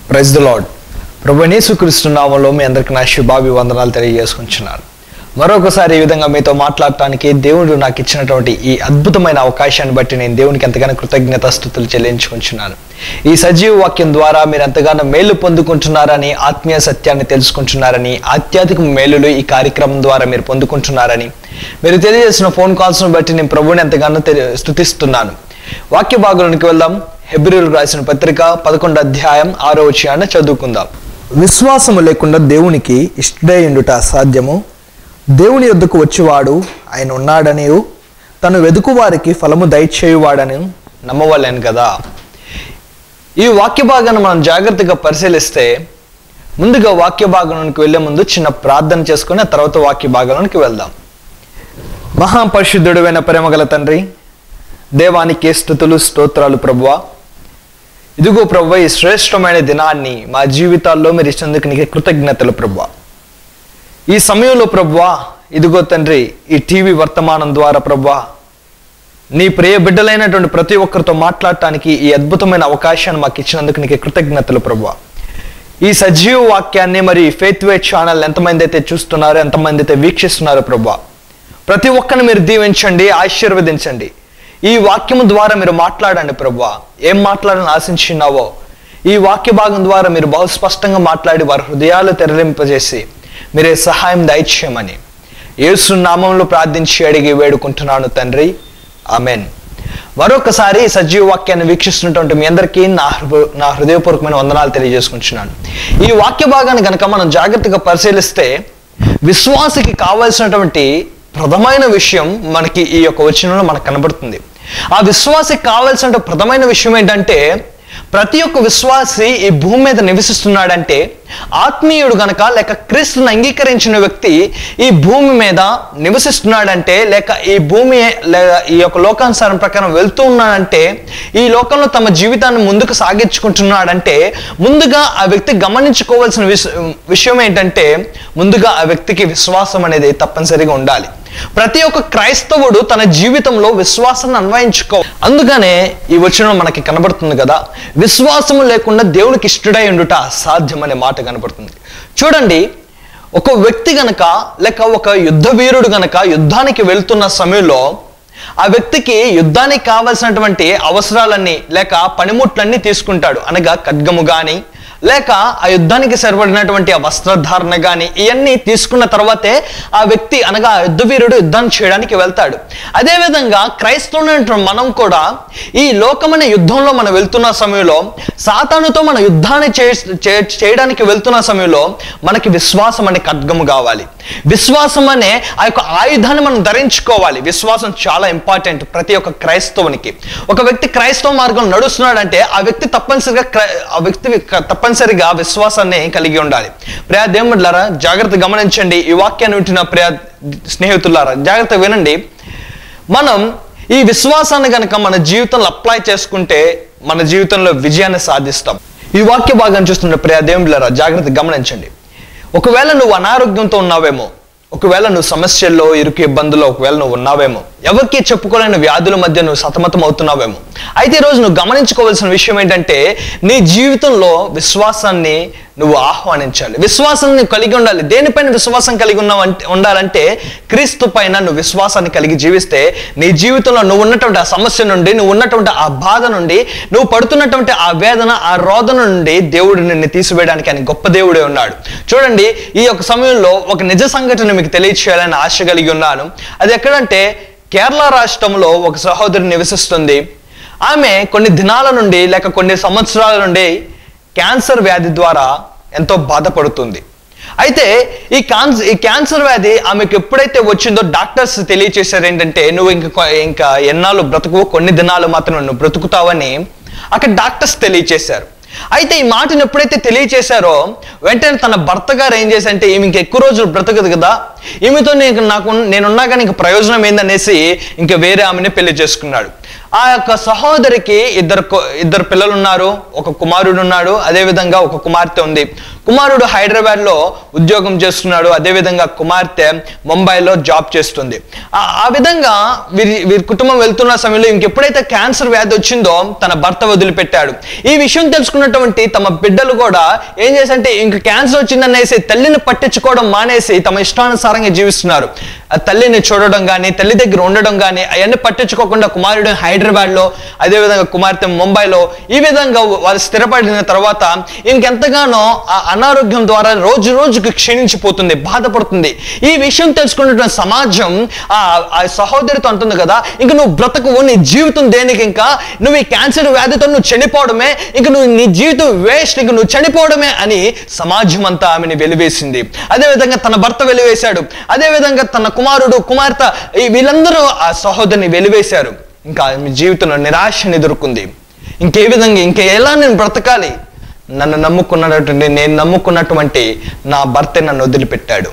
praise the lord ప్రభు యేసుక్రీస్తు నామంలో మీ అందరికి నా శుభాభివందనాలు తెలియజేసుకుంటున్నాను మరొకసారి ఈ విధంగా మీతో మాట్లాడటానికి దేవుడు నాకు ఇచ్చినటువంటి ఈ అద్భుతమైన అవకాశాన్ని బట్టి నేను దేవునికి ఎంతగానో కృతజ్ఞత స్థుతులు చెల్లించుకుంటున్నాను ఈ సజీవ వాక్యం ద్వారా మీరు ఎంతగానో మేలు పొందుకుంటున్నారని ఆత్మీయ సత్యాన్ని తెలుసుకుంటున్నారని ఆధ్యాత్మిక మేలులు ఈ కార్యక్రమం ద్వారా మీరు పొందుకుంటున్నారని మీరు తెలియజేసిన ఫోన్ కాల్స్ను బట్టి నేను ప్రభువుని ఎంతగానో తెలి- స్తుతిస్తున్నాను వాక్య భాగంలోనికి వెళ్దాం హెబ్రిల్ రాసిన పత్రిక పదకొండు అధ్యాయం ఆరో విషయాన్ని చదువుకుందాం విశ్వాసము లేకుండా దేవునికి ఇష్టడయుండుట అసాధ్యము దేవుని యొద్దకు వచ్చేవాడు ఆయన ఉన్నాడని తను వెదుకు వారికి ఫలము దయచేయువాడని నమ్మవలేను కదా ఈ వాక్య భాగాన్ని మనం జాగ్రత్తగా పరిశీలిస్తే ముందుగా వాక్య భాగంలోనికి వెళ్ళే ముందు చిన్న ప్రార్థన చేసుకుని ఆ తర్వాత వాక్య భాగంలోనికి వెళ్దాం మహాపరిశుద్ధుడైన ప్రేమగల తండ్రి దేవానికి స్థుతులు స్తోత్రాలు ప్రభువా ఇదిగో ప్రభు ఈ శ్రేష్టమైన దినాన్ని మా జీవితాల్లో మీరు ఇచ్చినందుకు నీకు కృతజ్ఞతలు ప్రభువా ఈ సమయంలో ప్రభువా ఇదిగో తండ్రి ఈ టీవీ వర్తమానం ద్వారా ప్రభువా నీ ప్రియ బిడ్డలైనటువంటి ప్రతి ఒక్కరితో మాట్లాడటానికి ఈ అద్భుతమైన అవకాశాన్ని మాకు ఇచ్చినందుకు నీకు కృతజ్ఞతలు ప్రభువా ఈ సజీవ వాక్యాన్ని మరి ఫేత్ వే ఛానల్ ఎంతమంది అయితే చూస్తున్నారో ఎంతమంది అయితే వీక్షిస్తున్నారో ప్రభా ప్రతి ఒక్కరిని మీరు దీవించండి ఆశీర్వదించండి ఈ వాక్యము ద్వారా మీరు మాట్లాడండి ప్రభా ఏం మాట్లాడాలని ఆశించినావో ఈ వాక్య భాగం ద్వారా మీరు బహు స్పష్టంగా మాట్లాడి వారి హృదయాలు తెరలింపజేసి మీరే సహాయం దయచేయమని యేసు నామంలో ప్రార్థించి అడిగి వేడుకుంటున్నాను తండ్రి ఆమెన్ మరొకసారి ఈ సజీవ వాక్యాన్ని వీక్షిస్తున్నటువంటి మీ అందరికీ నా హృ- నా హృదయపూర్వకమైన వందనాలు తెలియజేసుకుంటున్నాను ఈ వాక్య భాగాన్ని కనుక మనం జాగ్రత్తగా పరిశీలిస్తే విశ్వాసకి కావాల్సినటువంటి ప్రథమైన విషయం మనకి ఈ యొక్క వచనంలో మనకు కనబడుతుంది ఆ విశ్వాసకి కావాల్సిన ప్రథమైన విషయం ఏంటంటే ప్రతి ఒక్క విశ్వాసి ఈ భూమి మీద నివసిస్తున్నాడంటే ఆత్మీయుడు గనక లేక క్రీస్తుని అంగీకరించిన వ్యక్తి ఈ భూమి మీద నివసిస్తున్నాడంటే లేక ఈ భూమి లేదా ఈ యొక్క లోకానుసారం ప్రకారం వెళ్తూ ఉన్నాడంటే ఈ లోకంలో తమ జీవితాన్ని ముందుకు సాగించుకుంటున్నాడంటే ముందుగా ఆ వ్యక్తి గమనించుకోవాల్సిన విష- విషయం ఏంటంటే ముందుగా ఆ వ్యక్తికి విశ్వాసం అనేది తప్పనిసరిగా ఉండాలి ప్రతి ఒక్క క్రైస్తవుడు తన జీవితంలో విశ్వాసాన్ని అన్వయించుకో అందుకనే ఈ వచనం మనకి కనబడుతుంది కదా విశ్వాసము లేకుండా దేవునికి ఇష్టడై ఉండుట అసాధ్యం అనే మాట కనబడుతుంది చూడండి ఒక వ్యక్తి గనక లేక ఒక యుద్ధ వీరుడు గనక యుద్ధానికి వెళ్తున్న సమయంలో ఆ వ్యక్తికి యుద్ధానికి కావలసినటువంటి అవసరాలన్నీ లేక పనిముట్లన్నీ తీసుకుంటాడు అనగా ఖడ్గము గాని లేక ఆ యుద్ధానికి సరిపడినటువంటి ఆ వస్త్రధారణ కానీ ఇవన్నీ తీసుకున్న తర్వాతే ఆ వ్యక్తి అనగా ఆ యుద్ధ వీరుడు యుద్ధాన్ని చేయడానికి వెళ్తాడు అదేవిధంగా క్రైస్తవులైన మనం కూడా ఈ లోకమైన యుద్ధంలో మనం వెళ్తున్న సమయంలో సాతానుతో మన యుద్ధాన్ని చే- చే- చేయడానికి వెళ్తున్న సమయంలో మనకి విశ్వాసం అనే ఖడ్గము కావాలి విశ్వాసం అనే ఆ యొక్క ఆయుధాన్ని మనం ధరించుకోవాలి విశ్వాసం చాలా ఇంపార్టెంట్ ప్రతి ఒక్క క్రైస్తవునికి ఒక వ్యక్తి క్రైస్తవ మార్గం నడుస్తున్నాడంటే ఆ వ్యక్తి తప్పనిసరిగా క్రై- ఆ వ్యక్తి క- తప్పనిసరిగా విశ్వాసాన్ని కలిగి ఉండాలి ప్రియా దేవుళ్ళారా జాగ్రత్త గమనించండి ఈ వాక్యాన్ని వింటున్న ప్రియా స్నేహితులారా జాగ్రత్త వినండి మనం ఈ విశ్వాసాన్ని కనుక మన జీవితంలో అప్లై చేసుకుంటే మన జీవితంలో విజయాన్ని సాధిస్తాం ఈ వాక్య భాగాన్ని చూస్తున్న ప్రియా దేవుళ్ళారా జాగ్రత్త గమనించండి ఒకవేళ నువ్వు అనారోగ్యంతో ఉన్నావేమో ఒకవేళ నువ్వు సమస్యల్లో ఇరుకు ఇబ్బందుల్లో ఒకవేళ నువ్వు ఉన్నావేమో ఎవరికి చెప్పుకోలేని వ్యాధుల మధ్య నువ్వు సతమతం అవుతున్నావేమో అయితే ఈరోజు నువ్వు గమనించుకోవాల్సిన విషయం ఏంటంటే నీ జీవితంలో విశ్వాసాన్ని నువ్వు ఆహ్వానించాలి విశ్వాసాన్ని నువ్వు కలిగి ఉండాలి దేనిపైన విశ్వాసం కలిగి ఉన్నావు అంటే ఉండాలంటే క్రీస్తు పైన నువ్వు విశ్వాసాన్ని కలిగి జీవిస్తే నీ జీవితంలో నువ్వు ఉన్నటువంటి ఆ సమస్య నుండి నువ్వు ఉన్నటువంటి ఆ బాధ నుండి నువ్వు పడుతున్నటువంటి ఆ వేదన ఆ రోదన నుండి దేవుడు నిన్ను తీసివేయడానికి ఆయన గొప్ప దేవుడే ఉన్నాడు చూడండి ఈ యొక్క సమయంలో ఒక నిజ సంఘటన మీకు తెలియచేయాలని ఆశ కలిగి ఉన్నాను అది ఎక్కడంటే కేరళ రాష్ట్రంలో ఒక సహోదరి నివసిస్తుంది ఆమె కొన్ని దినాల నుండి లేక కొన్ని సంవత్సరాల నుండి క్యాన్సర్ వ్యాధి ద్వారా ఎంతో బాధపడుతుంది అయితే ఈ కాన్స్ ఈ క్యాన్సర్ వ్యాధి ఆమెకు ఎప్పుడైతే వచ్చిందో డాక్టర్స్ తెలియచేశారు ఏంటంటే నువ్వు ఇంకా కొ- ఇంకా ఎన్నాళ్ళు బ్రతుకు కొన్ని దినాలు మాత్రం నువ్వు బ్రతుకుతావని అక్కడ డాక్టర్స్ తెలియచేశారు అయితే ఈ మాటను ఎప్పుడైతే తెలియచేశారో వెంటనే తన భర్త గారు ఏం చేశారంటే ఈమె ఇంక ఎక్కువ రోజులు బ్రతకదు కదా ఈమెతో నేను నాకు నేనున్నా కానీ ఇంక ప్రయోజనం ఏందనేసి ఇంకా వేరే ఆమెని పెళ్లి చేసుకున్నాడు ఆ యొక్క సహోదరికి ఇద్దరు కొ- ఇద్దరు పిల్లలు ఉన్నారు ఒక కుమారుడు ఉన్నాడు అదే విధంగా ఒక కుమార్తె ఉంది కుమారుడు హైదరాబాద్ లో ఉద్యోగం చేస్తున్నాడు అదేవిధంగా కుమార్తె ముంబైలో జాబ్ చేస్తుంది ఆ ఆ విధంగా వీరి వీరి కుటుంబం వెళ్తున్న సమయంలో ఇంకెప్పుడైతే క్యాన్సర్ వ్యాధి వచ్చిందో తన భర్త వదిలిపెట్టాడు ఈ విషయం తెలుసుకున్నటువంటి తమ బిడ్డలు కూడా ఏం చేసంటే ఇంక క్యాన్సర్ వచ్చిందనేసి తల్లిని పట్టించుకోవడం మానేసి తమ ఇష్టానుసారంగా జీవిస్తున్నారు ఆ తల్లిని చూడడం కానీ తల్లి దగ్గర ఉండడం కానీ అవన్నీ పట్టించుకోకుండా కుమారుడు హైదరాబాద్ లో అదేవిధంగా కుమార్తె ముంబైలో ఈ విధంగా వాళ్ళు స్థిరపడిన తర్వాత ఇంకెంతగానో ఆ అనారోగ్యం ద్వారా రోజు రోజుకి క్షీణించిపోతుంది బాధపడుతుంది ఈ విషయం తెలుసుకున్నటువంటి సమాజం ఆ ఆ సహోదరితో అంటుంది కదా ఇంక నువ్వు బ్రతకవు నీ జీవితం దేనికి ఇంకా నువ్వు ఈ క్యాన్సర్ వ్యాధితో నువ్వు చనిపోవడమే ఇంక నువ్వు నీ జీవితం వేస్ట్ ఇంక నువ్వు చనిపోవడమే అని సమాజం అంతా ఆమెని వెలివేసింది అదేవిధంగా తన భర్త వెలివేశాడు అదేవిధంగా తన కుమారుడు కుమార్తె ఈ వీళ్ళందరూ ఆ సహోదరిని వెలివేశారు ఇంకా ఆమె జీవితంలో నిరాశని ఎదుర్కొంది ఇంకే విధంగా ఇంక ఎలా నేను బ్రతకాలి నన్ను నమ్ముకున్నటువంటి నేను నమ్ముకున్నటువంటి నా భర్త నన్ను వదిలిపెట్టాడు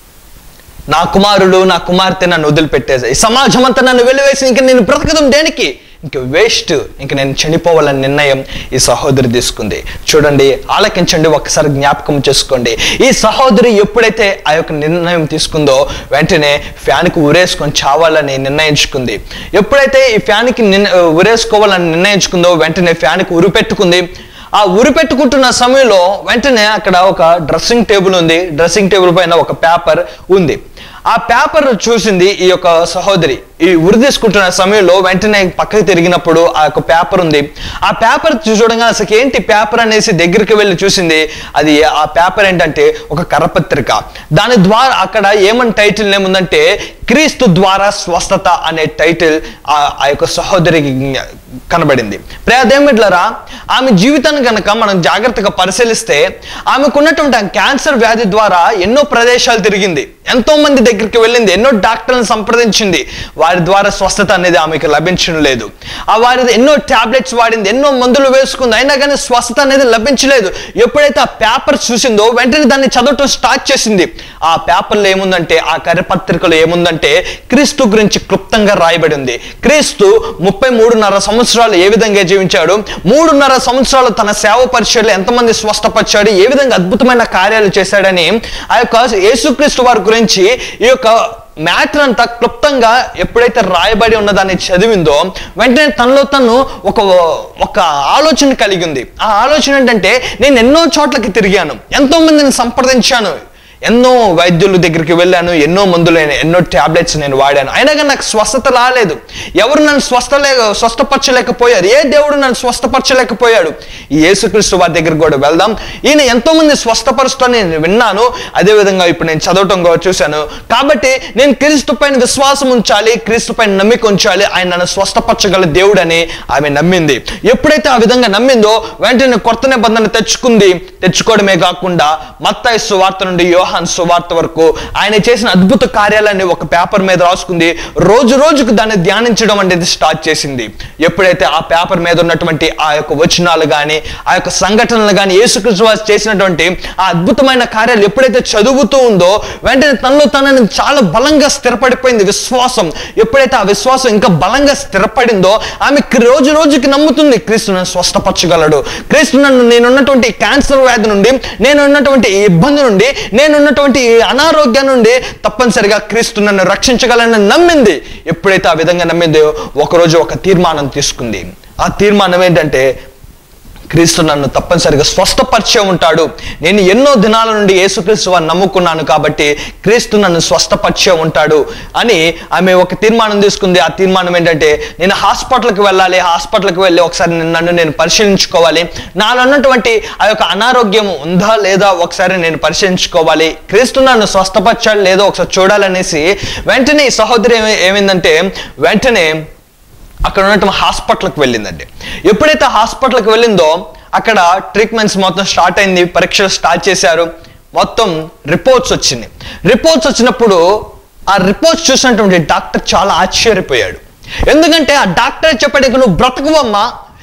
నా కుమారుడు నా కుమార్తె నన్ను వదిలిపెట్టేసి ఈ సమాజం అంతా నన్ను వెలివేసి ఇంక నేను బ్రతకడం దేనికి ఇంక వేస్ట్ ఇంక నేను చనిపోవాలని నిర్ణయం ఈ సహోదరి తీసుకుంది చూడండి ఆలకించండి ఒక్కసారి జ్ఞాపకం చేసుకోండి ఈ సహోదరి ఎప్పుడైతే ఆ యొక్క నిర్ణయం తీసుకుందో వెంటనే ఫ్యాన్కి ఉరేసుకొని చావాలని నిర్ణయించుకుంది ఎప్పుడైతే ఈ ఫ్యాన్కి నిన్న ఉరేసుకోవాలని నిర్ణయించుకుందో వెంటనే ఫ్యాన్కి ఉరి పెట్టుకుంది ఆ ఉరి పెట్టుకుంటున్న సమయంలో వెంటనే అక్కడ ఒక డ్రెస్సింగ్ టేబుల్ ఉంది డ్రెస్సింగ్ టేబుల్ పైన ఒక పేపర్ ఉంది ఆ పేపర్ చూసింది ఈ యొక్క సహోదరి ఈ ఉరి తీసుకుంటున్న సమయంలో వెంటనే పక్కకి తిరిగినప్పుడు ఆ యొక్క పేపర్ ఉంది ఆ పేపర్ చూడగా అసలు ఏంటి పేపర్ అనేసి దగ్గరికి వెళ్ళి చూసింది అది ఆ పేపర్ ఏంటంటే ఒక కరపత్రిక దాని ద్వారా అక్కడ ఏమని టైటిల్ ఏముందంటే క్రీస్తు ద్వారా స్వస్థత అనే టైటిల్ ఆ ఆ యొక్క సహోదరికి కనబడింది ప్రేదేమిట్లరా ఆమె జీవితాన్ని కనుక మనం జాగ్రత్తగా పరిశీలిస్తే ఆమెకున్నటువంటి ఆ క్యాన్సర్ వ్యాధి ద్వారా ఎన్నో ప్రదేశాలు తిరిగింది ఎంతో మంది దగ్గరికి వెళ్ళింది ఎన్నో డాక్టర్లను సంప్రదించింది వారి ద్వారా స్వస్థత అనేది ఆమెకు లభించడం లేదు ఆ వారి ఎన్నో టాబ్లెట్స్ వాడింది ఎన్నో మందులు వేసుకుంది అయినా కానీ స్వస్థత అనేది లభించలేదు ఎప్పుడైతే ఆ పేపర్ చూసిందో వెంటనే దాన్ని చదవటం స్టార్ట్ చేసింది ఆ పేపర్లో ఏముందంటే ఆ కరపత్రికలో ఏముందంటే క్రీస్తు గురించి క్లుప్తంగా రాయబడి ఉంది క్రీస్తు ముప్పై మూడున్నర సంవత్సరాలు ఏ విధంగా జీవించాడు మూడున్నర సంవత్సరాలు తన సేవ పరిచయలో ఎంతమంది స్వస్థపరిచాడు ఏ విధంగా అద్భుతమైన కార్యాలు చేశాడని ఆ యొక్క యేసుక్రీస్తు వారి గురించి ఈ యొక్క మ్యాటర్ అంతా క్లుప్తంగా ఎప్పుడైతే రాయబడి ఉన్నదాన్ని చదివిందో వెంటనే తనలో తను ఒక ఒక ఆలోచన కలిగింది ఆ ఆలోచన ఏంటంటే నేను ఎన్నో చోట్లకి తిరిగాను ఎంతో మందిని సంప్రదించాను ఎన్నో వైద్యుల దగ్గరికి వెళ్ళాను ఎన్నో మందులు ఎన్నో టాబ్లెట్స్ నేను వాడాను అయినా కానీ నాకు స్వస్థత రాలేదు ఎవరు నన్ను స్వస్థ స్వస్థపరచలేకపోయారు ఏ దేవుడు నన్ను స్వస్థపరచలేకపోయాడు ఈ యేసుక్రీస్తు వారి దగ్గరికి కూడా వెళ్దాం ఈయన ఎంతో మంది స్వస్థపరుస్తూ నేను విన్నాను అదేవిధంగా ఇప్పుడు నేను చదవటం కూడా చూశాను కాబట్టి నేను క్రీస్తు పైన విశ్వాసం ఉంచాలి క్రీస్తు పైన నమ్మిక ఉంచాలి ఆయన నన్ను స్వస్థపరచగల దేవుడని ఆమె నమ్మింది ఎప్పుడైతే ఆ విధంగా నమ్మిందో వెంటనే కొత్త నిబంధన తెచ్చుకుంది తెచ్చుకోవడమే కాకుండా మత్తాయి సువార్త నుండి యోహాన్ సువార్త వరకు ఆయన చేసిన అద్భుత కార్యాలన్నీ ఒక పేపర్ మీద రాసుకుంది రోజు రోజుకు దాన్ని ధ్యానించడం అనేది స్టార్ట్ చేసింది ఎప్పుడైతే ఆ పేపర్ మీద ఉన్నటువంటి ఆ యొక్క వచనాలు కానీ ఆ యొక్క సంఘటనలు కానీ యేసుక్రీస్తు వారు చేసినటువంటి ఆ అద్భుతమైన కార్యాలు ఎప్పుడైతే చదువుతూ ఉందో వెంటనే తనలో తనని చాలా బలంగా స్థిరపడిపోయింది విశ్వాసం ఎప్పుడైతే ఆ విశ్వాసం ఇంకా బలంగా స్థిరపడిందో ఆమె క్రి- రోజు రోజుకి నమ్ముతుంది క్రీస్తు నన్ను స్వస్థపరచగలడు క్రీస్తు నన్ను నేనున్నటువంటి క్యాన్సర్ వ్యాధి నుండి నేనున్నటువంటి ఈ ఇబ్బంది నుండి నేనున్నటువంటి ఈ అనారోగ్యం నుండి తప్పనిసరిగా క్రీస్తు నన్ను రక్షించగలని నమ్మింది ఎప్పుడైతే ఆ విధంగా నమ్మిందో ఒకరోజు ఒక తీర్మానం తీసుకుంది ఆ తీర్మానం ఏంటంటే క్రీస్తు నన్ను తప్పనిసరిగా స్వస్థపరిచే ఉంటాడు నేను ఎన్నో దినాల నుండి యేసుక్రీస్తు వారిని నమ్ముకున్నాను కాబట్టి క్రీస్తు నన్ను స్వస్థపరిచే ఉంటాడు అని ఆమె ఒక తీర్మానం తీసుకుంది ఆ తీర్మానం ఏంటంటే నేను హాస్పిటల్కి వెళ్ళాలి హాస్పిటల్కి వెళ్ళి ఒకసారి నేను- నన్ను నేను పరిశీలించుకోవాలి నాలో ఉన్నటువంటి ఆ యొక్క అనారోగ్యం ఉందా లేదా ఒకసారి నేను పరిశీలించుకోవాలి క్రీస్తు నన్ను స్వస్థపరచాడు లేదో ఒకసారి చూడాలనేసి వెంటనే ఈ సహోదరి ఏమి- ఏమైందంటే వెంటనే అక్కడ ఉన్నటువంటి హాస్పిటల్కి వెళ్ళిందండి ఎప్పుడైతే హాస్పిటల్కి వెళ్ళిందో అక్కడ ట్రీట్మెంట్స్ మొత్తం స్టార్ట్ అయింది పరీక్షలు స్టార్ట్ చేశారు మొత్తం రిపోర్ట్స్ వచ్చింది రిపోర్ట్స్ వచ్చినప్పుడు ఆ రిపోర్ట్స్ చూసినటువంటి డాక్టర్ చాలా ఆశ్చర్యపోయాడు ఎందుకంటే ఆ డాక్టర్ చెప్పాడు ఇక నువ్వు బ్రతకవమ్మా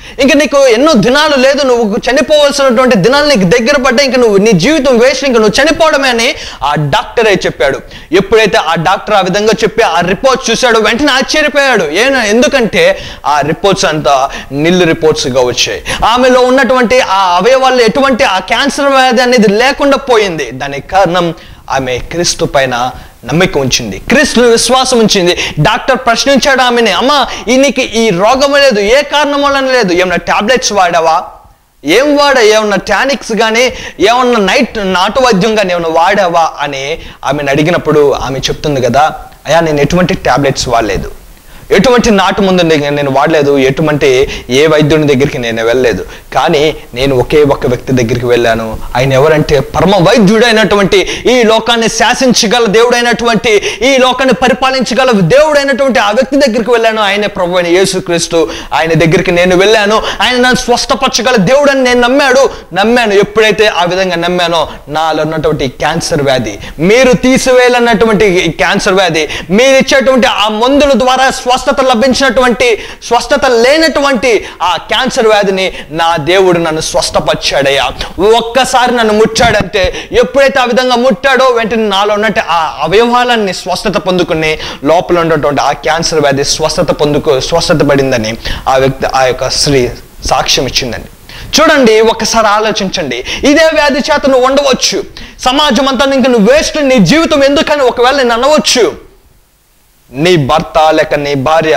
ఇంకా నీకు ఎన్నో దినాలు లేదు నువ్వు చనిపోవలసినటువంటి దినాలు నీకు దగ్గర పడ్డా ఇంకా నువ్వు నీ జీవితం వేస్ట్ ఇంకా నువ్వు చనిపోవడమే అని ఆ డాక్టరే చెప్పాడు ఎప్పుడైతే ఆ డాక్టర్ ఆ విధంగా చెప్పి ఆ రిపోర్ట్స్ చూశాడు వెంటనే ఆశ్చర్యపోయాడు ఏ ఎందుకంటే ఆ రిపోర్ట్స్ అంతా నిల్లు రిపోర్ట్స్గా వచ్చాయి ఆమెలో ఉన్నటువంటి ఆ అవయవాల్లో ఎటువంటి ఆ క్యాన్సర్ వ్యాధి అనేది లేకుండా పోయింది దానికి కారణం ఆమె క్రీస్తు పైన నమ్మిక ఉంచింది క్రీస్తు విశ్వాసం ఉంచింది డాక్టర్ ప్రశ్నించాడు ఆమెని అమ్మ ఈ నీకు ఈ రోగం లేదు ఏ కారణం వలన లేదు ఏమన్నా టాబ్లెట్స్ వాడావా ఏం వాడా ఏమన్నా టానిక్స్ కానీ ఏమన్నా నైట్ నాటు వైద్యం కానీ ఏమన్నా వాడావా అని ఆమెను అడిగినప్పుడు ఆమె చెప్తుంది కదా అయ్యా నేను ఎటువంటి టాబ్లెట్స్ వాడలేదు ఎటువంటి నాటు ముందు నే- నేను వాడలేదు ఎటువంటి ఏ వైద్యుని దగ్గరికి నేను వెళ్ళలేదు కానీ నేను ఒకే ఒక్క వ్యక్తి దగ్గరికి వెళ్ళాను ఆయన ఎవరంటే పరమ వైద్యుడైనటువంటి ఈ లోకాన్ని శాసించగల దేవుడైనటువంటి ఈ లోకాన్ని పరిపాలించగల దేవుడైనటువంటి ఆ వ్యక్తి దగ్గరికి వెళ్ళాను ఆయనే ప్రభు అయిన యేసుక్రీస్తు ఆయన దగ్గరికి నేను వెళ్ళాను ఆయన నన్ను స్వస్థపరచగల దేవుడని నేను నమ్మాడు నమ్మాను ఎప్పుడైతే ఆ విధంగా నమ్మానో నాలో ఉన్నటువంటి క్యాన్సర్ వ్యాధి మీరు తీసివేయాలన్నటువంటి ఈ క్యాన్సర్ వ్యాధి మీరు ఇచ్చేటువంటి ఆ మందుల ద్వారా స్వస్థత లభించినటువంటి స్వస్థత లేనటువంటి ఆ క్యాన్సర్ వ్యాధిని నా దేవుడు నన్ను స్వస్థపరిచాడయ్యా ఒక్కసారి నన్ను ముట్టాడంటే ఎప్పుడైతే ఆ విధంగా ముట్టాడో వెంటనే నాలో ఉన్నట్టు ఆ అవయవాలన్నీ స్వస్థత పొందుకుని లోపల ఉన్నటువంటి ఆ క్యాన్సర్ వ్యాధి స్వస్థత పొందుకు స్వస్థత పడిందని ఆ వ్యక్తి ఆ యొక్క స్త్రీ సాక్ష్యం ఇచ్చిందండి చూడండి ఒక్కసారి ఆలోచించండి ఇదే వ్యాధి చేత నువ్వు ఉండవచ్చు సమాజం అంతా ఇంక నువ్వు వేస్ట్ నీ జీవితం ఎందుకని ఒకవేళ నేను అనవచ్చు నీ భర్త లేక నీ భార్య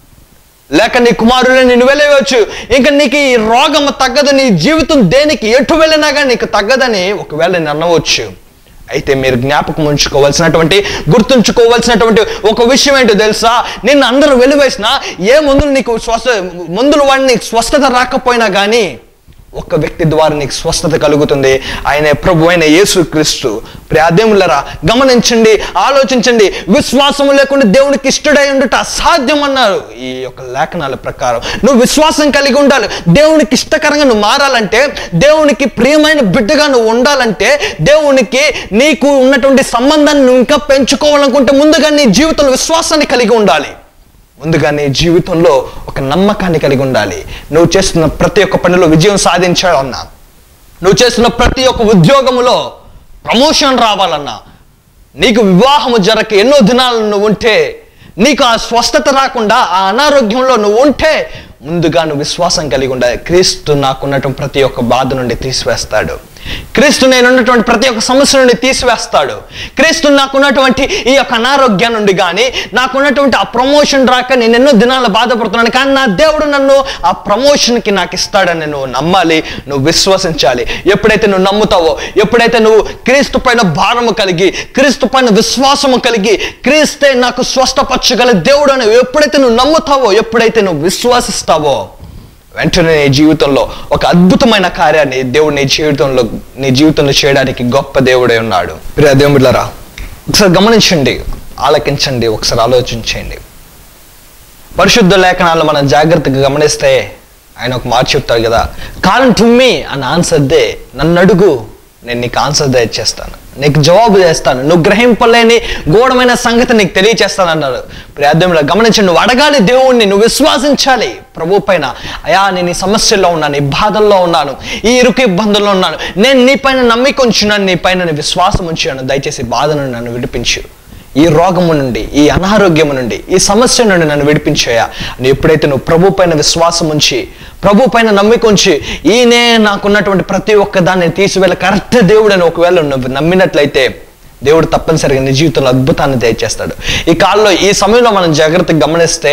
లేక నీ కుమారుడు నిన్ను వెళ్ళవచ్చు ఇంకా నీకు ఈ రోగం తగ్గదు నీ జీవితం దేనికి ఎటు వెళ్ళినా కానీ నీకు తగ్గదని ఒకవేళ నేను అనవచ్చు అయితే మీరు జ్ఞాపకం ఉంచుకోవాల్సినటువంటి గుర్తుంచుకోవాల్సినటువంటి ఒక విషయం ఏంటో తెలుసా నిన్ను అందరూ వెలివేసిన ఏ మందులు నీకు స్వస్థ మందులు వాడిని నీకు స్వస్థత రాకపోయినా కానీ ఒక్క వ్యక్తి ద్వారా నీకు స్వస్థత కలుగుతుంది ఆయనే ప్రభు అయిన యేసు క్రీస్తు ప్రాదేములరా గమనించండి ఆలోచించండి విశ్వాసం లేకుండా దేవునికి ఇష్టడై ఉండుట అసాధ్యం అన్నారు ఈ యొక్క లేఖనాల ప్రకారం నువ్వు విశ్వాసం కలిగి ఉండాలి దేవునికి ఇష్టకరంగా నువ్వు మారాలంటే దేవునికి ప్రియమైన బిడ్డగా నువ్వు ఉండాలంటే దేవునికి నీకు ఉన్నటువంటి సంబంధాన్ని నువ్వు ఇంకా పెంచుకోవాలనుకుంటే ముందుగా నీ జీవితంలో విశ్వాసాన్ని కలిగి ఉండాలి ముందుగా నీ జీవితంలో ఒక నమ్మకాన్ని కలిగి ఉండాలి నువ్వు చేస్తున్న ప్రతి ఒక్క పనిలో విజయం సాధించాలన్నా నువ్వు చేస్తున్న ప్రతి ఒక్క ఉద్యోగములో ప్రమోషన్ రావాలన్నా నీకు వివాహము జరగక ఎన్నో దినాలు నువ్వు ఉంటే నీకు ఆ స్వస్థత రాకుండా ఆ అనారోగ్యంలో నువ్వు ఉంటే ముందుగా నువ్వు విశ్వాసం కలిగి ఉండాలి క్రీస్తు నాకున్నటువంటి ప్రతి ఒక్క బాధ నుండి తీసివేస్తాడు క్రీస్తు నేను ఉన్నటువంటి ప్రతి ఒక్క సమస్య నుండి తీసివేస్తాడు క్రీస్తు నాకున్నటువంటి ఈ యొక్క అనారోగ్యం నుండి కానీ నాకున్నటువంటి ఆ ప్రమోషన్ రాక నేను ఎన్నో దినాలు బాధపడుతున్నాను కానీ నా దేవుడు నన్ను ఆ ప్రమోషన్కి నాకు ఇస్తాడని నువ్వు నమ్మాలి నువ్వు విశ్వసించాలి ఎప్పుడైతే నువ్వు నమ్ముతావో ఎప్పుడైతే నువ్వు క్రీస్తు పైన భారము కలిగి క్రీస్తు పైన విశ్వాసము కలిగి క్రీస్తే నాకు స్వస్థపరచగల దేవుడు అని ఎప్పుడైతే నువ్వు నమ్ముతావో ఎప్పుడైతే నువ్వు విశ్వాసిస్తావో వెంటనే నీ జీవితంలో ఒక అద్భుతమైన కార్యాన్ని దేవుడు నీ జీవితంలో నీ జీవితంలో చేయడానికి గొప్ప దేవుడే ఉన్నాడు ప్రియ దేవుడులరా ఒకసారి గమనించండి ఆలకించండి ఒకసారి ఆలోచించండి పరిశుద్ధ లేఖనాలు మనం జాగ్రత్తగా గమనిస్తే ఆయన ఒక మాట చెప్తాడు కదా కాలం టు మీ అని ఆన్సర్ దే నన్ను అడుగు నేను నీకు ఆన్సర్ దయచేస్తాను నీకు జవాబు చేస్తాను నువ్వు గ్రహింపలేని గూఢమైన సంగతి నీకు తెలియచేస్తాను అన్నాడు ప్రార్థనలో గమనించండి నువ్వు అడగాలి దేవుణ్ణి నువ్వు విశ్వాసించాలి ప్రభు పైన అయా నేను ఈ సమస్యల్లో ఉన్నాను ఈ బాధల్లో ఉన్నాను ఈ ఇరుకు ఇబ్బందుల్లో ఉన్నాను నేను నీ పైన నమ్మిక ఉంచున్నాను నీ పైన నేను విశ్వాసం ఉంచాను దయచేసి బాధను నన్ను విడిపించు ఈ రోగము నుండి ఈ అనారోగ్యము నుండి ఈ సమస్య నుండి నన్ను విడిపించాయా నువ్వు ఎప్పుడైతే నువ్వు ప్రభు పైన విశ్వాసం ఉంచి ప్రభు పైన నమ్మిక ఉంచి ఈయనే నాకున్నటువంటి ప్రతి ఒక్క దాన్ని తీసివేళ కరెక్ట్ దేవుడు అని ఒకవేళ నువ్వు నమ్మినట్లయితే దేవుడు తప్పనిసరిగా నీ జీవితంలో అద్భుతాన్ని దయచేస్తాడు ఈ కాలంలో ఈ సమయంలో మనం జాగ్రత్తగా గమనిస్తే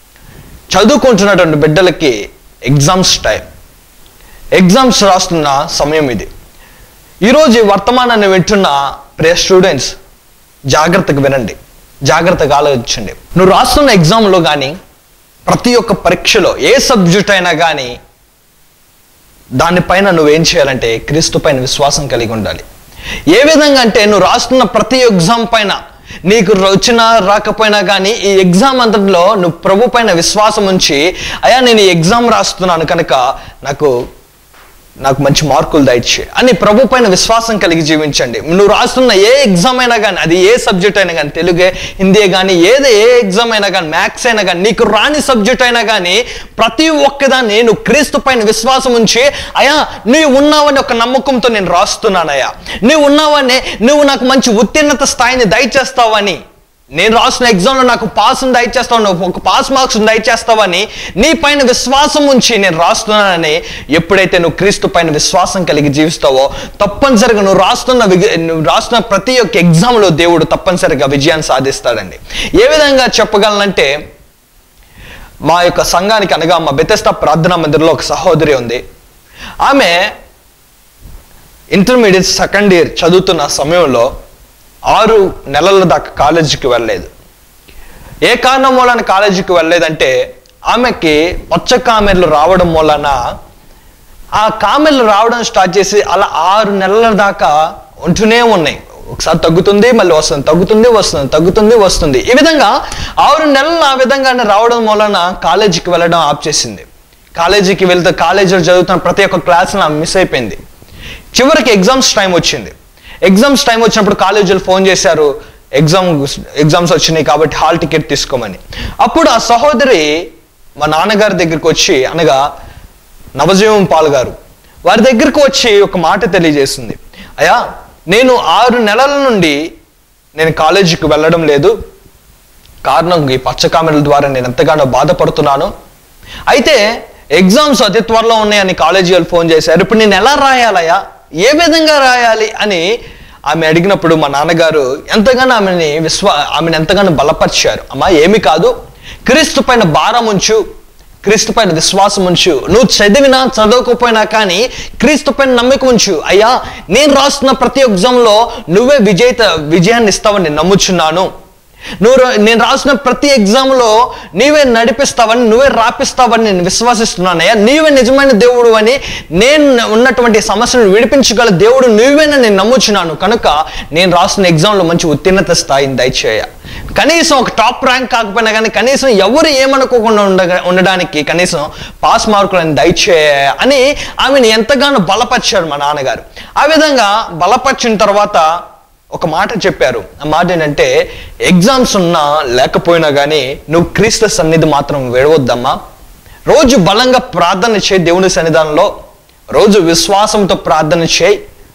చదువుకుంటున్నటువంటి బిడ్డలకి ఎగ్జామ్స్ టైం ఎగ్జామ్స్ రాస్తున్న సమయం ఇది ఈరోజు ఈ వర్తమానాన్ని వింటున్న ప్రే స్టూడెంట్స్ జాగ్రత్తగా వినండి జాగ్రత్తగా ఆలోచించండి నువ్వు రాస్తున్న ఎగ్జామ్లో కానీ ప్రతి ఒక్క పరీక్షలో ఏ సబ్జెక్ట్ అయినా కానీ దానిపైన నువ్వేం చేయాలంటే క్రీస్తు పైన విశ్వాసం కలిగి ఉండాలి ఏ విధంగా అంటే నువ్వు రాస్తున్న ప్రతి ఎగ్జామ్ పైన నీకు వచ్చినా రాకపోయినా కానీ ఈ ఎగ్జామ్ అంతటిలో నువ్వు ప్రభు పైన విశ్వాసం ఉంచి అయ్యా నేను ఈ ఎగ్జామ్ రాస్తున్నాను కనుక నాకు నాకు మంచి మార్కులు దయచే అని ప్రభు పైన విశ్వాసం కలిగి జీవించండి నువ్వు రాస్తున్న ఏ ఎగ్జామ్ అయినా కానీ అది ఏ సబ్జెక్ట్ అయినా కానీ తెలుగే హిందీ కానీ ఏదో ఏ ఎగ్జామ్ అయినా కానీ మ్యాథ్స్ అయినా కానీ నీకు రాని సబ్జెక్ట్ అయినా కానీ ప్రతి ఒక్కదాన్ని నువ్వు క్రీస్తు పైన విశ్వాసం ఉంచి అయా నువ్వు ఉన్నావని ఒక నమ్మకంతో నేను రాస్తున్నానయ్యా నువ్వు ఉన్నావని నువ్వు నాకు మంచి ఉత్తీర్ణత స్థాయిని దయచేస్తావని నేను రాసిన ఎగ్జామ్లో నాకు పాస్ దయచేస్తావు నువ్వు ఒక పాస్ మార్క్స్ దయచేస్తావని నీ పైన విశ్వాసం ఉంచి నేను రాస్తున్నానని ఎప్పుడైతే నువ్వు క్రీస్తు పైన విశ్వాసం కలిగి జీవిస్తావో తప్పనిసరిగా నువ్వు రాస్తున్న విగ- నువ్వు రాస్తున్న ప్రతి ఒక్క ఎగ్జామ్లో దేవుడు తప్పనిసరిగా విజయాన్ని సాధిస్తాడండి ఏ విధంగా చెప్పగలనంటే మా యొక్క సంఘానికి అనగా మా బెతెస్తా ప్రార్థనా మందిరంలో ఒక సహోదరి ఉంది ఆమె ఇంటర్మీడియట్ సెకండ్ ఇయర్ చదువుతున్న సమయంలో ఆరు నెలల దాకా కాలేజీకి వెళ్ళలేదు ఏ కారణం మూలన కాలేజీకి వెళ్ళలేదంటే ఆమెకి పచ్చ కామెర్లు రావడం మూలన ఆ కామెర్లు రావడం స్టార్ట్ చేసి అలా ఆరు నెలల దాకా ఉంటూనే ఉన్నాయి ఒకసారి తగ్గుతుంది మళ్ళీ వస్తుంది తగ్గుతుంది వస్తుంది తగ్గుతుంది వస్తుంది ఈ విధంగా ఆరు నెలలు ఆ విధంగానే రావడం వలన కాలేజీకి వెళ్ళడం ఆప్ చేసింది కాలేజీకి వెళ్తే కాలేజీలో చదువుతున్న ప్రతి ఒక్క క్లాస్ నా మిస్ అయిపోయింది చివరికి ఎగ్జామ్స్ టైం వచ్చింది ఎగ్జామ్స్ టైం వచ్చినప్పుడు కాలేజీలు ఫోన్ చేశారు ఎగ్జామ్ ఎగ్జామ్స్ వచ్చినాయి కాబట్టి హాల్ టికెట్ తీసుకోమని అప్పుడు ఆ సహోదరి మా నాన్నగారి దగ్గరికి వచ్చి అనగా నవజీవం పాల్ గారు వారి దగ్గరికి వచ్చి ఒక మాట తెలియజేస్తుంది అయ్యా నేను ఆరు నెలల నుండి నేను కాలేజీకి వెళ్ళడం లేదు కారణం ఈ పచ్చ కామెరల ద్వారా నేను ఎంతగానో బాధపడుతున్నాను అయితే ఎగ్జామ్స్ అతి త్వరలో ఉన్నాయని కాలేజీ వాళ్ళు ఫోన్ చేశారు ఇప్పుడు నేను ఎలా రాయాలయ్యా ఏ విధంగా రాయాలి అని ఆమె అడిగినప్పుడు మా నాన్నగారు ఎంతగానో ఆమెని విశ్వా ఆమెను ఎంతగానో బలపరిచారు అమ్మా ఏమి కాదు క్రీస్తు పైన భారం ఉంచు క్రీస్తు పైన విశ్వాసం ఉంచు నువ్వు చదివినా చదవకపోయినా కానీ క్రీస్తు పైన నమ్మకం ఉంచు అయ్యా నేను రాస్తున్న ప్రతి ఎగ్జామ్లో నువ్వే విజేత విజయాన్ని ఇస్తావని నేను నమ్ముచున్నాను నువ్వు రా- నేను రాసిన ప్రతి ఎగ్జామ్లో నీవే నడిపిస్తావని నువ్వే రాపిస్తావని నేను విశ్వసిస్తున్నానయ్యా నీవే నిజమైన దేవుడు అని నేను ఉన్నటువంటి సమస్యను విడిపించగల దేవుడు నువ్వేనని నేను నమ్ముచున్నాను కనుక నేను రాసిన ఎగ్జామ్లో మంచి ఉత్తీర్ణత స్థాయిని దయచేయ కనీసం ఒక టాప్ ర్యాంక్ కాకపోయినా కానీ కనీసం ఎవరు ఏమనుకోకుండా ఉండగా ఉండడానికి కనీసం పాస్ మార్కులను దయచేయ అని ఆమెను ఎంతగానో బలపరిచారు మా నాన్నగారు ఆ విధంగా బలపరిచిన తర్వాత ఒక మాట చెప్పారు ఆ మాట ఏంటంటే ఎగ్జామ్స్ ఉన్నా లేకపోయినా కానీ నువ్వు క్రీస్తు సన్నిధి మాత్రం వేడవద్దమ్మా రోజు బలంగా ప్రార్థన చేయి దేవుని సన్నిధానంలో రోజు విశ్వాసంతో ప్రార్థన చేయి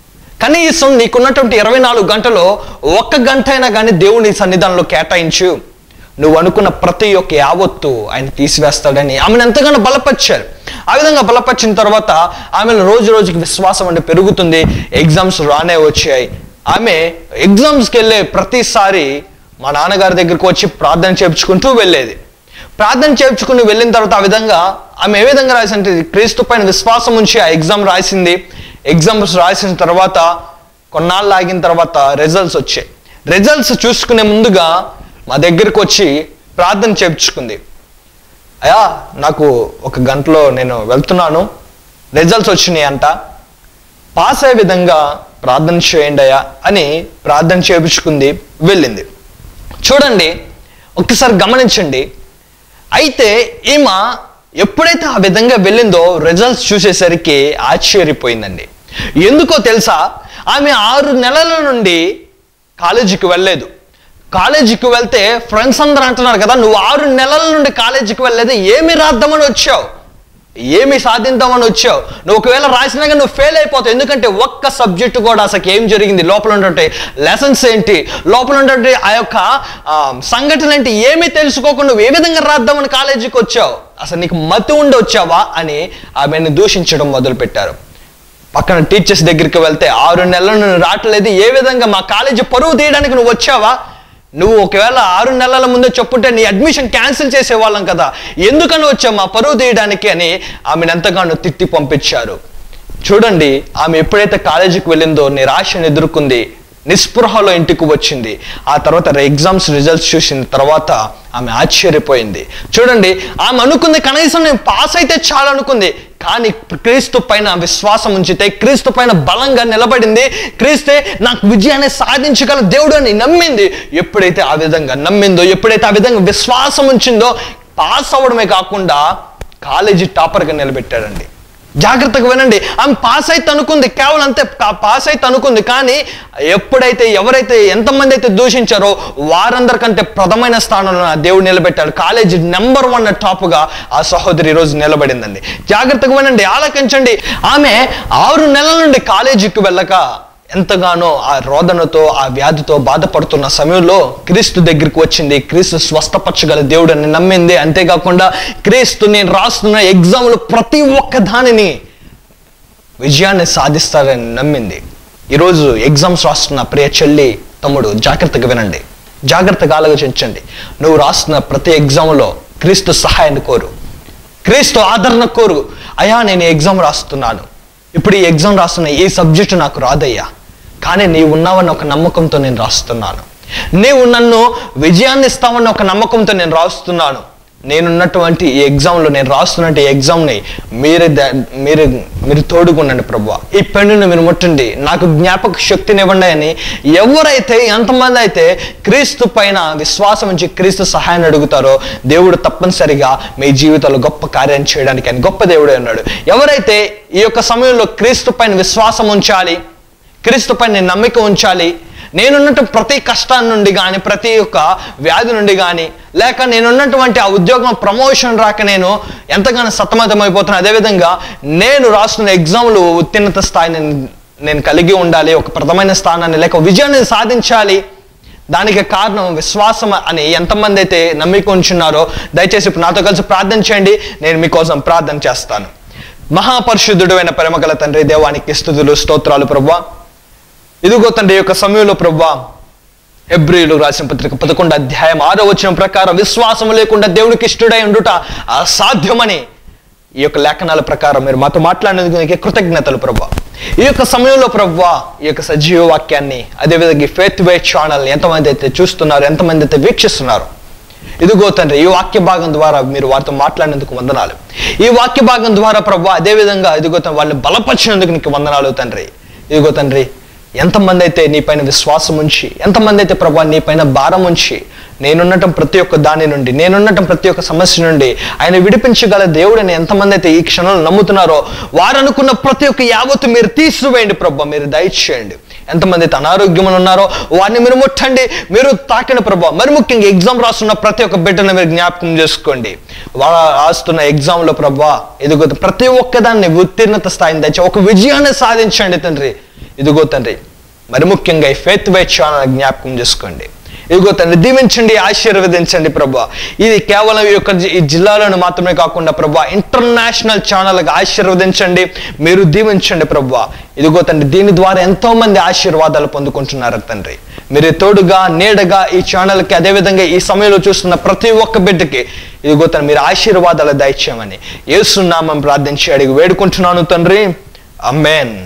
కనీసం నీకున్నటువంటి ఇరవై నాలుగు గంటలో ఒక్క గంట అయినా కానీ దేవుని సన్నిధానంలో కేటాయించు నువ్వు అనుకున్న ప్రతి ఒక్క యావత్తు ఆయన తీసివేస్తాడని ఆమెను ఎంతగానో బలపరిచారు ఆ విధంగా బలపరిచిన తర్వాత ఆమెను రోజు రోజుకి విశ్వాసం అంటే పెరుగుతుంది ఎగ్జామ్స్ రానే వచ్చాయి ఆమె ఎగ్జామ్స్కి వెళ్ళే ప్రతిసారి మా నాన్నగారి దగ్గరికి వచ్చి ప్రార్థన చేయించుకుంటూ వెళ్ళేది ప్రార్థన చేయించుకుని వెళ్ళిన తర్వాత ఆ విధంగా ఆమె ఏ విధంగా రాసింది క్రీస్తు పైన విశ్వాసం ఉంచి ఆ ఎగ్జామ్ రాసింది ఎగ్జామ్స్ రాసిన తర్వాత కొన్నాళ్ళు ఆగిన తర్వాత రిజల్ట్స్ వచ్చాయి రిజల్ట్స్ చూసుకునే ముందుగా మా దగ్గరికి వచ్చి ప్రార్థన చేయించుకుంది అయ్యా నాకు ఒక గంటలో నేను వెళ్తున్నాను రిజల్ట్స్ వచ్చినాయి అంట పాస్ అయ్యే విధంగా ప్రార్థన చేయండి అయ్యా అని ప్రార్థన చేయించుకుంది వెళ్ళింది చూడండి ఒక్కసారి గమనించండి అయితే ఈమె ఎప్పుడైతే ఆ విధంగా వెళ్ళిందో రిజల్ట్స్ చూసేసరికి ఆశ్చర్యపోయిందండి ఎందుకో తెలుసా ఆమె ఆరు నెలల నుండి కాలేజీకి వెళ్ళలేదు కాలేజీకి వెళ్తే ఫ్రెండ్స్ అందరూ అంటున్నారు కదా నువ్వు ఆరు నెలల నుండి కాలేజీకి వెళ్ళలేదు ఏమి రాద్దామని వచ్చావు ఏమి సాధిద్దామని వచ్చావు నువ్వు ఒకవేళ రాసినా కానీ నువ్వు ఫెయిల్ అయిపోతావు ఎందుకంటే ఒక్క సబ్జెక్టు కూడా అసలు ఏం జరిగింది లోపల ఉన్నటువంటి లెసన్స్ ఏంటి లోపల ఉన్నటువంటి ఆ యొక్క ఆ, సంఘటన ఏంటి ఏమీ తెలుసుకోకుండా నువ్వు ఏ విధంగా రాద్దామని కాలేజీకి వచ్చావు అసలు నీకు మతి ఉండి వచ్చావా అని ఆమెను దూషించడం మొదలుపెట్టారు పక్కన టీచర్స్ దగ్గరికి వెళ్తే ఆరు నెలలు నువ్వు రావట్లేదు ఏ విధంగా మా కాలేజీ పరువు తీయడానికి నువ్వు వచ్చావా నువ్వు ఒకవేళ ఆరు నెలల ముందే చెప్పుంటే నీ అడ్మిషన్ క్యాన్సిల్ చేసేవాళ్ళం కదా ఎందుకని వచ్చావు మా పరువు తీయడానికి అని ఆమెను ఎంతగానో తిట్టి పంపించారు చూడండి ఆమె ఎప్పుడైతే కాలేజీకి వెళ్ళిందో నిరాశను ఎదుర్కొంది నిస్పృహలో ఇంటికి వచ్చింది ఆ తర్వాత ఎగ్జామ్స్ రిజల్ట్స్ చూసిన తర్వాత ఆమె ఆశ్చర్యపోయింది చూడండి ఆమె అనుకుంది కనీసం నేను పాస్ అయితే చాలు అనుకుంది కానీ క్రీస్తు పైన విశ్వాసం ఉంచితే క్రీస్తు పైన బలంగా నిలబడింది క్రీస్తే నాకు విజయాన్ని సాధించగల దేవుడు అని నమ్మింది ఎప్పుడైతే ఆ విధంగా నమ్మిందో ఎప్పుడైతే ఆ విధంగా విశ్వాసం ఉంచిందో పాస్ అవ్వడమే కాకుండా కాలేజీ టాపర్గా నిలబెట్టాడండి జాగ్రత్తగా వినండి ఆమె పాస్ అయితే అనుకుంది కేవలం అంతే కా- పాస్ అయితే అనుకుంది కానీ ఎప్పుడైతే ఎవరైతే ఎంతమంది అయితే దూషించారో వారందరికంటే ప్రథమైన స్థానంలో ఆ దేవుడు నిలబెట్టాడు కాలేజీ నెంబర్ వన్ టాప్గా ఆ సహోదరి ఈ రోజు నిలబడిందండి జాగ్రత్తగా వినండి ఆలకించండి ఆమె ఆరు నెలల నుండి కాలేజీకి వెళ్ళక ఎంతగానో ఆ రోదనతో ఆ వ్యాధితో బాధపడుతున్న సమయంలో క్రీస్తు దగ్గరికి వచ్చింది క్రీస్తు స్వస్థపరచగల దేవుడని నమ్మింది అంతేకాకుండా క్రీస్తు నేను రాస్తున్న ఎగ్జామ్లు ప్రతి ఒక్క దానిని విజయాన్ని సాధిస్తారని నమ్మింది ఈరోజు ఎగ్జామ్స్ రాస్తున్న ప్రియ చెల్లి తమ్ముడు జాగ్రత్తగా వినండి జాగ్రత్తగా ఆలోచించండి నువ్వు రాస్తున్న ప్రతి ఎగ్జామ్లో క్రీస్తు సహాయాన్ని కోరు క్రీస్తు ఆదరణ కోరు అయ్యా నేను ఈ ఎగ్జామ్ రాస్తున్నాను ఇప్పుడు ఈ ఎగ్జామ్ రాస్తున్న ఈ సబ్జెక్టు నాకు రాదయ్యా కానీ నీవు ఉన్నావన్న ఒక నమ్మకంతో నేను రాస్తున్నాను నీవు నన్ను విజయాన్ని ఇస్తావన్న ఒక నమ్మకంతో నేను రాస్తున్నాను నేనున్నటువంటి ఈ ఎగ్జామ్లో నేను రాస్తున్నట్టు ఈ ఎగ్జామ్ని మీరే ద- మీరు మీరు తోడుకునండి ప్రభు ఈ పెన్నుని మీరు ముట్టండి నాకు జ్ఞాపక శక్తిని ఇవ్వండి అని ఎవరైతే ఎంతమంది అయితే క్రీస్తు పైన విశ్వాసం ఉంచి క్రీస్తు సహాయాన్ని అడుగుతారో దేవుడు తప్పనిసరిగా మీ జీవితంలో గొప్ప కార్యం చేయడానికి అని గొప్ప దేవుడే ఉన్నాడు ఎవరైతే ఈ యొక్క సమయంలో క్రీస్తు పైన విశ్వాసం ఉంచాలి క్రీస్తు పైన నమ్మిక ఉంచాలి నేనున్నట్టు ప్రతి కష్టాన్ని నుండి కానీ ప్రతి ఒక్క వ్యాధి నుండి కానీ లేక నేనున్నటువంటి ఆ ఉద్యోగం ప్రమోషన్ రాక నేను ఎంతగానో సతమతం అయిపోతున్నాను అదేవిధంగా నేను రాస్తున్న ఎగ్జామ్లు ఉత్తీర్ణత స్థాయిని నేను కలిగి ఉండాలి ఒక ప్రథమైన స్థానాన్ని లేక విజయాన్ని సాధించాలి దానికి కారణం విశ్వాసం అని ఎంతమంది అయితే నమ్మిక ఉంచున్నారో దయచేసి ఇప్పుడు నాతో కలిసి ప్రార్థన చేయండి నేను మీకోసం ప్రార్థన చేస్తాను మహాపరిశుద్ధుడు అయిన ప్రేమగల తండ్రి దేవానికి స్థుతులు స్తోత్రాలు ప్రభా ఇదిగో తండ్రి ఈ యొక్క సమయంలో ప్రభా హెబ్రిలు రాసిన పత్రిక పదకొండు అధ్యాయం ఆరో వచ్చిన ప్రకారం విశ్వాసం లేకుండా దేవుడికి ఇష్టడై ఉండుట అసాధ్యమని ఈ యొక్క లేఖనాల ప్రకారం మీరు మాతో మాట్లాడినందుకు నీకే కృతజ్ఞతలు ప్రభా ఈ యొక్క సమయంలో ప్రభా ఈ యొక్క సజీవ వాక్యాన్ని అదేవిధంగా ఫేత్ వే ఛానల్ ఎంతమంది అయితే చూస్తున్నారు ఎంతమంది అయితే వీక్షిస్తున్నారు ఇదిగో తండ్రి ఈ వాక్య భాగం ద్వారా మీరు వారితో మాట్లాడినందుకు వందనాలు ఈ వాక్య భాగం ద్వారా ప్రభు అదేవిధంగా ఇదిగో తండ్రి వాళ్ళని బలపరిచినందుకు నీకు వందనాలు తండ్రి ఇదిగో తండ్రి ఎంతమంది అయితే నీ పైన విశ్వాసం ఉంచి ఎంతమంది అయితే ప్రభా నీ పైన భారం ఉంచి నేనున్నటం ప్రతి ఒక్క దాని నుండి నేనున్నటం ప్రతి ఒక్క సమస్య నుండి ఆయన విడిపించగల దేవుడని ఎంతమంది అయితే ఈ క్షణంలో నమ్ముతున్నారో వారు అనుకున్న ప్రతి ఒక్క యావత్తు మీరు తీసివేయండి ప్రభా మీరు దయచేయండి ఎంతమంది అయితే అనారోగ్యములు ఉన్నారో వారిని మీరు ముట్టండి మీరు తాకిన ప్రభావ మరి ముఖ్యంగా ఎగ్జామ్ రాస్తున్న ప్రతి ఒక్క బిడ్డను మీరు జ్ఞాపకం చేసుకోండి వాళ్ళ రాస్తున్న ఎగ్జామ్లో ప్రభా ఇదిగో ప్రతి ఒక్కదాన్ని ఉత్తీర్ణత స్థాయిని తెచ్చి ఒక విజయాన్ని సాధించండి తండ్రి ఇదిగో తండ్రి మరి ముఖ్యంగా ఈ ఫేత్ బై ఛానల్ జ్ఞాపకం చేసుకోండి ఇదిగో తండ్రి దీవించండి ఆశీర్వదించండి ప్రభా ఇది కేవలం ఈ యొక్క జి- ఈ జిల్లాలోనే మాత్రమే కాకుండా ప్రభా ఇంటర్నేషనల్ ఛానల్గా ఆశీర్వదించండి మీరు దీవించండి ప్రభా ఇదిగో తండ్రి దీని ద్వారా ఎంతో మంది ఆశీర్వాదాలు పొందుకుంటున్నారు తండ్రి మీరు తోడుగా నీడగా ఈ ఛానల్కి అదేవిధంగా ఈ సమయంలో చూస్తున్న ప్రతి ఒక్క బిడ్డకి ఇదిగో తండ్రి మీరు ఆశీర్వాదాలు దయచేయమని ఏసునామం ప్రార్థించి అడిగి వేడుకుంటున్నాను తండ్రి అమ్మేన్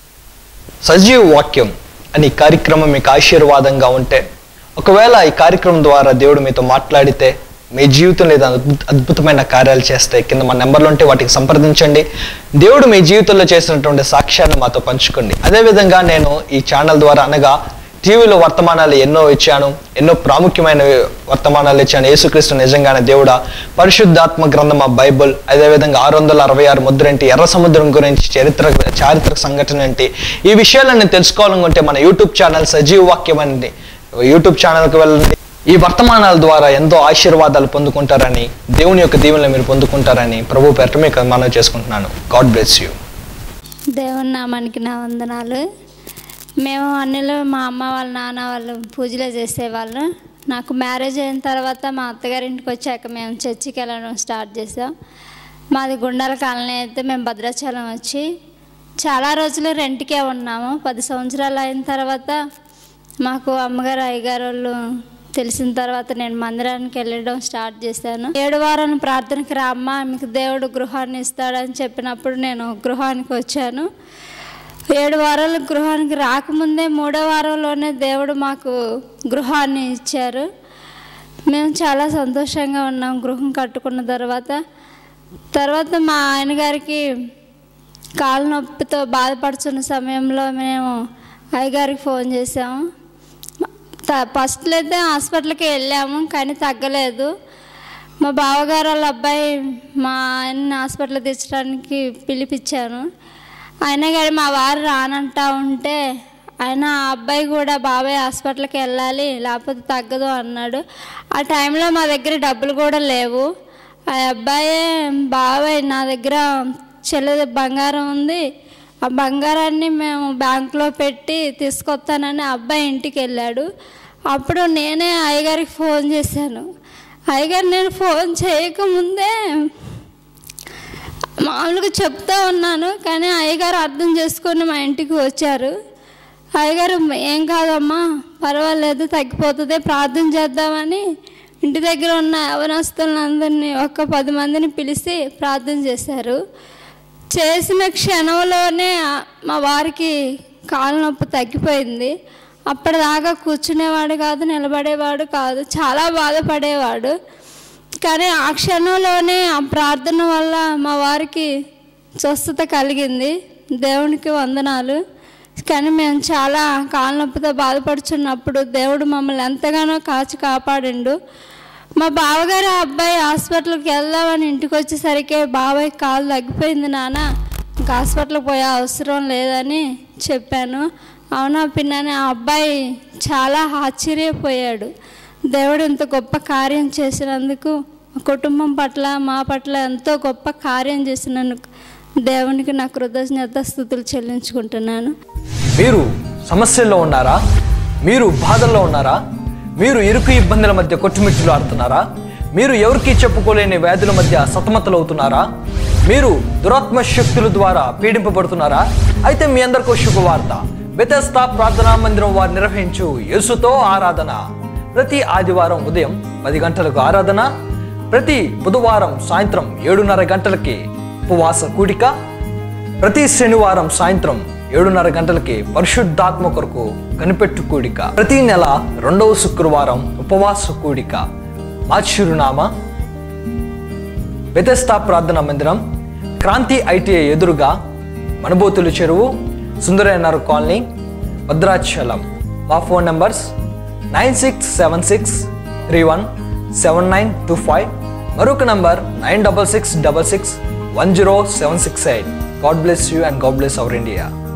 సజీవ వాక్యం అని ఈ కార్యక్రమం మీకు ఆశీర్వాదంగా ఉంటే ఒకవేళ ఈ కార్యక్రమం ద్వారా దేవుడు మీతో మాట్లాడితే మీ జీవితంలో ఏదో అద్భుత అద్భుతమైన కార్యాలు చేస్తే కింద మా నెంబర్లు ఉంటే వాటికి సంప్రదించండి దేవుడు మీ జీవితంలో చేసినటువంటి సాక్ష్యాన్ని మాతో పంచుకోండి అదేవిధంగా నేను ఈ ఛానల్ ద్వారా అనగా టీవీలో వర్తమానాలు ఎన్నో ఇచ్చాను ఎన్నో ప్రాముఖ్యమైన వర్తమానాలు ఇచ్చాను యేసుక్రీస్తు నిజంగానే దేవుడా పరిశుద్ధాత్మ గ్రంథం ఆ బైబుల్ అదేవిధంగా ఆరు వందల అరవై ఆరు ముద్ర ఏంటి ఎర్ర సముద్రం గురించి చరిత్ర చారిత్రక సంఘటన ఏంటి ఈ విషయాలన్నీ తెలుసుకోవాలనుకుంటే మన యూట్యూబ్ ఛానల్ సజీవ వాక్యం అని యూట్యూబ్ ఛానల్కి వెళ్ళండి ఈ వర్తమానాల ద్వారా ఎంతో ఆశీర్వాదాలు పొందుకుంటారని దేవుని యొక్క దీవెనలు మీరు పొందుకుంటారని ప్రభు పేరట మీకు మనం చేసుకుంటున్నాను గాడ్ బ్లెస్ యూ దేవుని నామానికి నా వందనాలు మేము అన్నిలో మా అమ్మ వాళ్ళ నాన్న వాళ్ళు పూజలు చేసేవాళ్ళు నాకు మ్యారేజ్ అయిన తర్వాత మా అత్తగారింటికి వచ్చాక మేము చర్చికి వెళ్ళడం స్టార్ట్ చేసాం మాది గుండాల కాలనీ అయితే మేము భద్రాచలం వచ్చి చాలా రోజులు రెంట్కే ఉన్నాము పది సంవత్సరాలు అయిన తర్వాత మాకు అమ్మగారు అయ్యగారు వాళ్ళు తెలిసిన తర్వాత నేను మందిరానికి వెళ్ళడం స్టార్ట్ చేశాను ఏడు వారాల ప్రార్థనకి రా అమ్మ మీకు దేవుడు గృహాన్ని ఇస్తాడని చెప్పినప్పుడు నేను గృహానికి వచ్చాను ఏడు వారాల గృహానికి రాకముందే మూడో వారంలోనే దేవుడు మాకు గృహాన్ని ఇచ్చారు మేము చాలా సంతోషంగా ఉన్నాం గృహం కట్టుకున్న తర్వాత తర్వాత మా ఆయన గారికి కాలు నొప్పితో బాధపడుతున్న సమయంలో మేము అయ్యగారికి ఫోన్ చేసాము త- ఫస్ట్లో అయితే హాస్పిటల్కి వెళ్ళాము కానీ తగ్గలేదు మా బావగారు వాళ్ళ అబ్బాయి మా ఆయన్ని హాస్పిటల్ తెచ్చడానికి పిలిపించాను అయినా కానీ మా వారు రానంటా ఉంటే ఆయన ఆ అబ్బాయి కూడా బాబాయ్ హాస్పిటల్కి వెళ్ళాలి లేకపోతే తగ్గదు అన్నాడు ఆ టైంలో మా దగ్గర డబ్బులు కూడా లేవు ఆ అబ్బాయి బాబాయ్ నా దగ్గర చెల్లెది బంగారం ఉంది ఆ బంగారాన్ని మేము బ్యాంకులో పెట్టి తీసుకొస్తానని ఆ అబ్బాయి ఇంటికి వెళ్ళాడు అప్పుడు నేనే అయ్యగారికి ఫోన్ చేశాను అయ్యగారు నేను ఫోన్ చేయకముందే మామూలుగా చెప్తా ఉన్నాను కానీ అయ్యగారు అర్థం చేసుకొని మా ఇంటికి వచ్చారు అయ్యగారు ఏం కాదమ్మా పర్వాలేదు తగ్గిపోతుంది ప్రార్థన చేద్దామని ఇంటి దగ్గర ఉన్న యవనస్తులందరినీ ఒక పది మందిని పిలిచి ప్రార్థన చేశారు చేసిన క్షణంలోనే ఆ- మా వారికి కాలు నొప్పి తగ్గిపోయింది అప్పటిదాకా కూర్చునేవాడు కాదు నిలబడేవాడు కాదు చాలా బాధపడేవాడు కానీ ఆ క్షణంలోనే ఆ ప్రార్థన వల్ల మా వారికి స్వస్థత కలిగింది దేవునికి వందనాలు కానీ మేము చాలా కాళ్ళ నొప్పితో బాధపడుచున్నప్పుడు దేవుడు మమ్మల్ని ఎంతగానో కాచి కాపాడిండు మా బావగారు ఆ అబ్బాయి హాస్పిటల్కి వెళ్దామని ఇంటికి వచ్చేసరికి బాబాయ్ కాలు తగ్గిపోయింది నాన్న ఇంకా హాస్పిటల్కి పోయే అవసరం లేదని చెప్పాను అవునా పిన్నని ఆ అబ్బాయి చాలా ఆశ్చర్యపోయాడు దేవుడు ఇంత గొప్ప కార్యం చేసినందుకు మా కుటుంబం పట్ల మా పట్ల ఎంతో గొప్ప కార్యం చేసినందుకు దేవునికి నా కృతజ్ఞత స్థుతులు చెల్లించుకుంటున్నాను మీరు సమస్యల్లో ఉన్నారా మీరు బాధల్లో ఉన్నారా మీరు ఇరుకు ఇబ్బందుల మధ్య కొట్టుమిట్టులు ఆడుతున్నారా మీరు ఎవరికీ చెప్పుకోలేని వ్యాధుల మధ్య సతమతలవుతున్నారా మీరు దురాత్మ శక్తుల ద్వారా పీడింపబడుతున్నారా అయితే మీ అందరికీ ఒక శుభవార్త బెతస్తా ప్రార్థనా మందిరం వారు నిర్వహించు యేసుతో ఆరాధన ప్రతి ఆదివారం ఉదయం పది గంటలకు ఆరాధన ప్రతి బుధవారం సాయంత్రం ఏడున్నర గంటలకి ఉపవాస కూడిక ప్రతి శనివారం సాయంత్రం ఏడున్నర గంటలకి పరిశుద్ధాత్మ కొరకు కనిపెట్టు కూడిక ప్రతి నెల రెండవ శుక్రవారం ఉపవాస కూడిక మా చిరునామా వ్యతస్థా ప్రార్థన మందిరం క్రాంతి ఐటీఐ ఎదురుగా మణబోతుల చెరువు సుందరనగర్ కాలనీ భద్రాచలం మా phone numbers nine six seven six three one seven nine two five మరొక number nine double six double six one zero seven six eight God bless you and God bless our India